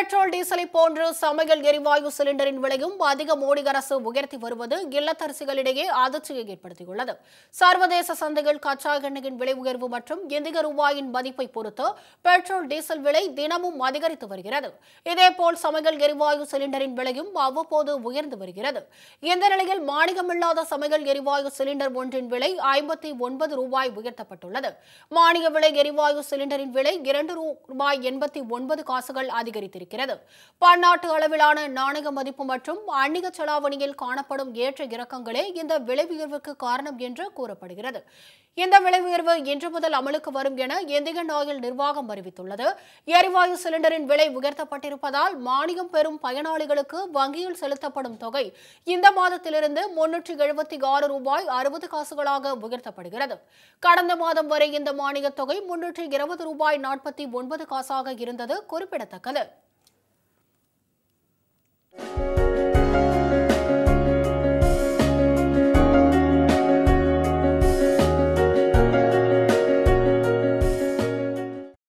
petrol டீசலை போன்று சமையல் எரிவாயு சிலிண்டரின் விலையும் அதிக மோடி அரசு உயர்த்தி வருவது இல்லத்தரசிகளிடையே அதிர்ச்சியை ஏற்படுத்தியுள்ளது சர்வதேச சந்தையில் கச்சா எண்ணெயின் விலை உயர்வு மற்றும் இந்திய ரூபாயின் மதிப்பை பொறுத்து பெட்ரோல் டீசல் விலை தினமும் அதிகரித்து வருகிறது இதேபோல் சமையல் எரிவாயு சிலிண்டரின் விலையும் அவ்வப்போது உயர்ந்து வருகிறது இந்த நிலையில் மானியமில்லாத சமையல் எரிவாயு சிலிண்டர் ஒன்றின் விலை ஐம்பத்தி ஒன்பது ரூபாய் உயர்த்தப்பட்டுள்ளது மானிய விலை எரிவாயு சிலிண்டரின் விலை இரண்டு ரூபாய் எண்பத்தி ஒன்பது காசுகள் அதிகரித்திருக்கிறது பன்னாட்டு அளவிலான நாணய மதிப்பு மற்றும் அந்நிய செலாவணியில் காணப்படும் ஏற்ற இறக்கங்களே இந்த விலை உயர்வுக்கு காரணம் என்று கூறப்படுகிறது இந்த விலை உயர்வு இன்று முதல் அமலுக்கு வரும் என இந்தியன் ஆயில் நிர்வாகம் அறிவித்துள்ளது எரிவாயு சிலிண்டரின் விலை உயர்த்தப்பட்டிருப்பதால் மானியம் பெறும் பயனாளிகளுக்கு வங்கியில் செலுத்தப்படும் தொகை இந்த மாதத்திலிருந்து முன்னூற்றி எழுபத்தி ஆறு ரூபாய் அறுபது காசுகளாக உயர்த்தப்படுகிறது கடந்த மாதம் வரை இந்த மானியத் தொகை முன்னூற்றி இருபது ரூபாய் நாற்பத்தி ஒன்பது காசாக இருந்தது குறிப்பிடத்தக்கது